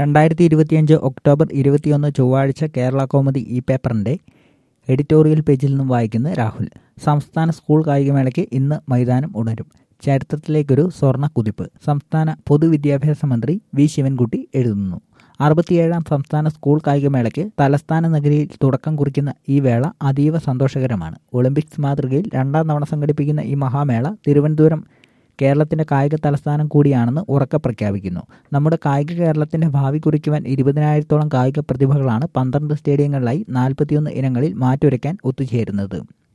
രണ്ടായിരത്തി ഇരുപത്തിയഞ്ച് ഒക്ടോബർ ഇരുപത്തിയൊന്ന് ചൊവ്വാഴ്ച കേരള കോമഡി ഈ പേപ്പറിൻ്റെ എഡിറ്റോറിയൽ പേജിൽ നിന്നും വായിക്കുന്ന രാഹുൽ സംസ്ഥാന സ്കൂൾ കായികമേളയ്ക്ക് ഇന്ന് മൈതാനം ഉണരും ചരിത്രത്തിലേക്കൊരു സ്വർണ്ണ കുതിപ്പ് സംസ്ഥാന പൊതുവിദ്യാഭ്യാസ മന്ത്രി വി ശിവൻകുട്ടി എഴുതുന്നു അറുപത്തിയേഴാം സംസ്ഥാന സ്കൂൾ കായികമേളയ്ക്ക് തലസ്ഥാന നഗരിയിൽ തുടക്കം കുറിക്കുന്ന ഈ വേള അതീവ സന്തോഷകരമാണ് ഒളിമ്പിക്സ് മാതൃകയിൽ രണ്ടാം തവണ സംഘടിപ്പിക്കുന്ന ഈ മഹാമേള തിരുവനന്തപുരം കേരളത്തിന്റെ കായിക തലസ്ഥാനം കൂടിയാണെന്ന് ഉറക്കെ പ്രഖ്യാപിക്കുന്നു നമ്മുടെ കായിക കേരളത്തിന്റെ ഭാവി കുറിക്കുവാൻ ഇരുപതിനായിരത്തോളം കായിക പ്രതിഭകളാണ് പന്ത്രണ്ട് സ്റ്റേഡിയങ്ങളിലായി നാൽപ്പത്തിയൊന്ന് ഇനങ്ങളിൽ മാറ്റുരയ്ക്കാൻ ഒത്തുചേരുന്നത്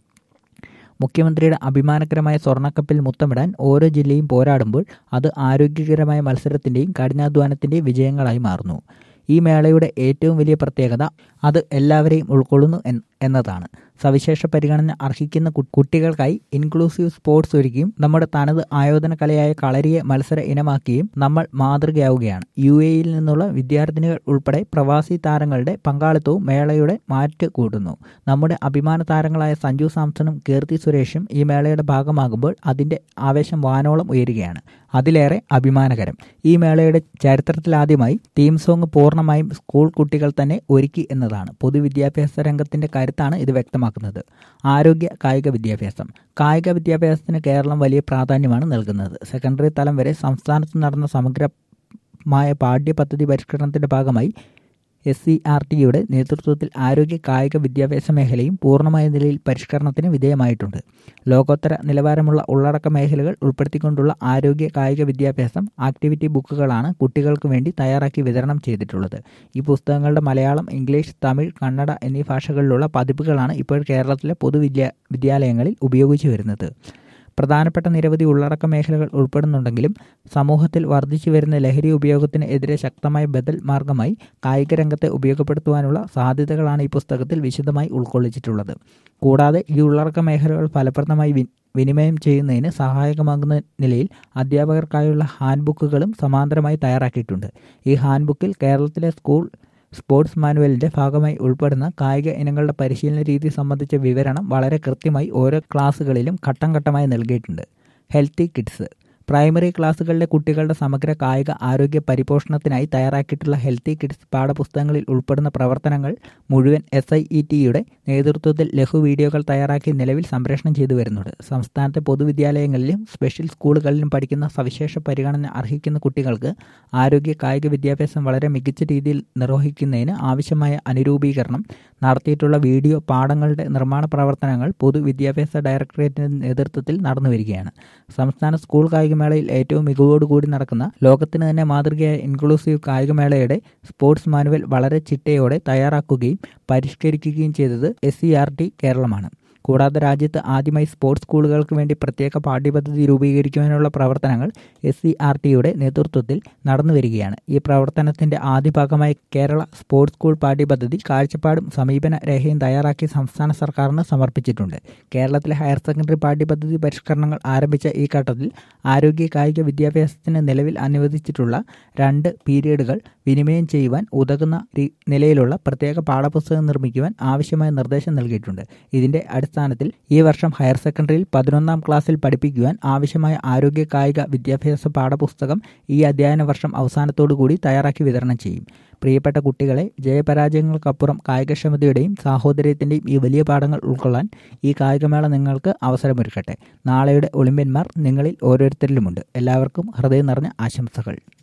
മുഖ്യമന്ത്രിയുടെ അഭിമാനകരമായ സ്വർണ്ണക്കപ്പിൽ മുത്തമിടാൻ ഓരോ ജില്ലയും പോരാടുമ്പോൾ അത് ആരോഗ്യകരമായ മത്സരത്തിന്റെയും കഠിനാധ്വാനത്തിന്റെയും വിജയങ്ങളായി മാറുന്നു ഈ മേളയുടെ ഏറ്റവും വലിയ പ്രത്യേകത അത് എല്ലാവരെയും ഉൾക്കൊള്ളുന്നു എന്നതാണ് സവിശേഷ പരിഗണന അർഹിക്കുന്ന കുട്ടികൾക്കായി ഇൻക്ലൂസീവ് സ്പോർട്സ് ഒരുക്കിയും നമ്മുടെ തനത് ആയോധന കലയായ കളരിയെ മത്സര ഇനമാക്കിയും നമ്മൾ മാതൃകയാവുകയാണ് യു എയിൽ നിന്നുള്ള വിദ്യാർത്ഥിനികൾ ഉൾപ്പെടെ പ്രവാസി താരങ്ങളുടെ പങ്കാളിത്തവും മേളയുടെ മാറ്റ് കൂട്ടുന്നു നമ്മുടെ അഭിമാന താരങ്ങളായ സഞ്ജു സാംസണും കീർത്തി സുരേഷും ഈ മേളയുടെ ഭാഗമാകുമ്പോൾ അതിന്റെ ആവേശം വാനോളം ഉയരുകയാണ് അതിലേറെ അഭിമാനകരം ഈ മേളയുടെ ചരിത്രത്തിലാദ്യമായി തീം സോങ് പൂർണ്ണമായും സ്കൂൾ കുട്ടികൾ തന്നെ ഒരുക്കി എന്നതാണ് പൊതുവിദ്യാഭ്യാസ രംഗത്തിന്റെ കരുത്താണ് ഇത് വ്യക്തമാക്കുന്നത് ആരോഗ്യ കായിക വിദ്യാഭ്യാസം കായിക വിദ്യാഭ്യാസത്തിന് കേരളം വലിയ പ്രാധാന്യമാണ് നൽകുന്നത് സെക്കൻഡറി തലം വരെ സംസ്ഥാനത്ത് നടന്ന സമഗ്രമായ പാഠ്യപദ്ധതി പരിഷ്കരണത്തിന്റെ ഭാഗമായി എസ് സി ആർ ടിയുടെ നേതൃത്വത്തിൽ ആരോഗ്യ കായിക വിദ്യാഭ്യാസ മേഖലയും പൂർണ്ണമായ നിലയിൽ പരിഷ്കരണത്തിന് വിധേയമായിട്ടുണ്ട് ലോകോത്തര നിലവാരമുള്ള ഉള്ളടക്ക മേഖലകൾ ഉൾപ്പെടുത്തിക്കൊണ്ടുള്ള ആരോഗ്യ കായിക വിദ്യാഭ്യാസം ആക്ടിവിറ്റി ബുക്കുകളാണ് കുട്ടികൾക്ക് വേണ്ടി തയ്യാറാക്കി വിതരണം ചെയ്തിട്ടുള്ളത് ഈ പുസ്തകങ്ങളുടെ മലയാളം ഇംഗ്ലീഷ് തമിഴ് കന്നഡ എന്നീ ഭാഷകളിലുള്ള പതിപ്പുകളാണ് ഇപ്പോൾ കേരളത്തിലെ പൊതുവിദ്യാ വിദ്യാലയങ്ങളിൽ ഉപയോഗിച്ചു വരുന്നത് പ്രധാനപ്പെട്ട നിരവധി ഉള്ളടക്ക മേഖലകൾ ഉൾപ്പെടുന്നുണ്ടെങ്കിലും സമൂഹത്തിൽ വർദ്ധിച്ചു വരുന്ന ലഹരി ഉപയോഗത്തിന് എതിരെ ശക്തമായ ബദൽ മാർഗമായി കായിക രംഗത്തെ ഉപയോഗപ്പെടുത്തുവാനുള്ള സാധ്യതകളാണ് ഈ പുസ്തകത്തിൽ വിശദമായി ഉൾക്കൊള്ളിച്ചിട്ടുള്ളത് കൂടാതെ ഈ ഉള്ളടക്ക മേഖലകൾ ഫലപ്രദമായി വിനിമയം ചെയ്യുന്നതിന് സഹായകമാകുന്ന നിലയിൽ അധ്യാപകർക്കായുള്ള ഹാൻഡ് ബുക്കുകളും സമാന്തരമായി തയ്യാറാക്കിയിട്ടുണ്ട് ഈ ഹാൻഡ് ബുക്കിൽ കേരളത്തിലെ സ്കൂൾ സ്പോർട്സ് മാനുവലിന്റെ ഭാഗമായി ഉൾപ്പെടുന്ന കായിക ഇനങ്ങളുടെ പരിശീലന രീതി സംബന്ധിച്ച വിവരണം വളരെ കൃത്യമായി ഓരോ ക്ലാസ്സുകളിലും ഘട്ടം ഘട്ടമായി നൽകിയിട്ടുണ്ട് ഹെൽത്തി കിഡ്സ് പ്രൈമറി ക്ലാസ്സുകളിലെ കുട്ടികളുടെ സമഗ്ര കായിക ആരോഗ്യ പരിപോഷണത്തിനായി തയ്യാറാക്കിയിട്ടുള്ള ഹെൽത്തി കിഡ്സ് പാഠപുസ്തകങ്ങളിൽ ഉൾപ്പെടുന്ന പ്രവർത്തനങ്ങൾ മുഴുവൻ എസ് ഐ ഇ ടിയുടെ നേതൃത്വത്തിൽ ലഘു വീഡിയോകൾ തയ്യാറാക്കി നിലവിൽ സംപ്രേഷണം ചെയ്തു വരുന്നുണ്ട് സംസ്ഥാനത്തെ പൊതുവിദ്യാലയങ്ങളിലും സ്പെഷ്യൽ സ്കൂളുകളിലും പഠിക്കുന്ന സവിശേഷ പരിഗണന അർഹിക്കുന്ന കുട്ടികൾക്ക് ആരോഗ്യ കായിക വിദ്യാഭ്യാസം വളരെ മികച്ച രീതിയിൽ നിർവഹിക്കുന്നതിന് ആവശ്യമായ അനുരൂപീകരണം നടത്തിയിട്ടുള്ള വീഡിയോ പാഠങ്ങളുടെ നിർമ്മാണ പ്രവർത്തനങ്ങൾ പൊതുവിദ്യാഭ്യാസ ഡയറക്ടറേറ്റിന്റെ നേതൃത്വത്തിൽ നടന്നുവരികയാണ് സംസ്ഥാന സ്കൂൾ കായികമേളയിൽ ഏറ്റവും മികവോടുകൂടി നടക്കുന്ന ലോകത്തിന് തന്നെ മാതൃകയായ ഇൻക്ലൂസീവ് കായികമേളയുടെ സ്പോർട്സ് മാനുവൽ വളരെ ചിട്ടയോടെ തയ്യാറാക്കുകയും പരിഷ്കരിക്കുകയും ചെയ്തത് എസ് സി ആർ ടി കേരളമാണ് കൂടാതെ രാജ്യത്ത് ആദ്യമായി സ്പോർട്സ് സ്കൂളുകൾക്ക് വേണ്ടി പ്രത്യേക പാഠ്യപദ്ധതി രൂപീകരിക്കുവാനുള്ള പ്രവർത്തനങ്ങൾ എസ് സി ആർ ടിയുടെ നേതൃത്വത്തിൽ നടന്നുവരികയാണ് ഈ പ്രവർത്തനത്തിന്റെ ആദ്യ ഭാഗമായി കേരള സ്പോർട്സ് സ്കൂൾ പാഠ്യപദ്ധതി കാഴ്ചപ്പാടും സമീപന രേഖയും തയ്യാറാക്കി സംസ്ഥാന സർക്കാരിന് സമർപ്പിച്ചിട്ടുണ്ട് കേരളത്തിലെ ഹയർ സെക്കൻഡറി പാഠ്യപദ്ധതി പരിഷ്കരണങ്ങൾ ആരംഭിച്ച ഈ ഘട്ടത്തിൽ ആരോഗ്യ കായിക വിദ്യാഭ്യാസത്തിന് നിലവിൽ അനുവദിച്ചിട്ടുള്ള രണ്ട് പീരീഡുകൾ വിനിമയം ചെയ്യുവാൻ ഉതകുന്ന നിലയിലുള്ള പ്രത്യേക പാഠപുസ്തകം നിർമ്മിക്കുവാൻ ആവശ്യമായ നിർദ്ദേശം നൽകിയിട്ടുണ്ട് ഇതിന്റെ അടിസ്ഥാനത്തിൽ ഈ വർഷം ഹയർ സെക്കൻഡറിയിൽ പതിനൊന്നാം ക്ലാസ്സിൽ പഠിപ്പിക്കുവാൻ ആവശ്യമായ ആരോഗ്യ കായിക വിദ്യാഭ്യാസ പാഠപുസ്തകം ഈ അധ്യയന വർഷം അവസാനത്തോടുകൂടി തയ്യാറാക്കി വിതരണം ചെയ്യും പ്രിയപ്പെട്ട കുട്ടികളെ ജയപരാജയങ്ങൾക്കപ്പുറം കായികക്ഷമതയുടെയും സാഹോദര്യത്തിന്റെയും ഈ വലിയ പാഠങ്ങൾ ഉൾക്കൊള്ളാൻ ഈ കായികമേള നിങ്ങൾക്ക് അവസരമൊരുക്കട്ടെ നാളെയുടെ ഒളിമ്പ്യന്മാർ നിങ്ങളിൽ ഓരോരുത്തരിലുമുണ്ട് എല്ലാവർക്കും ഹൃദയം നിറഞ്ഞ ആശംസകൾ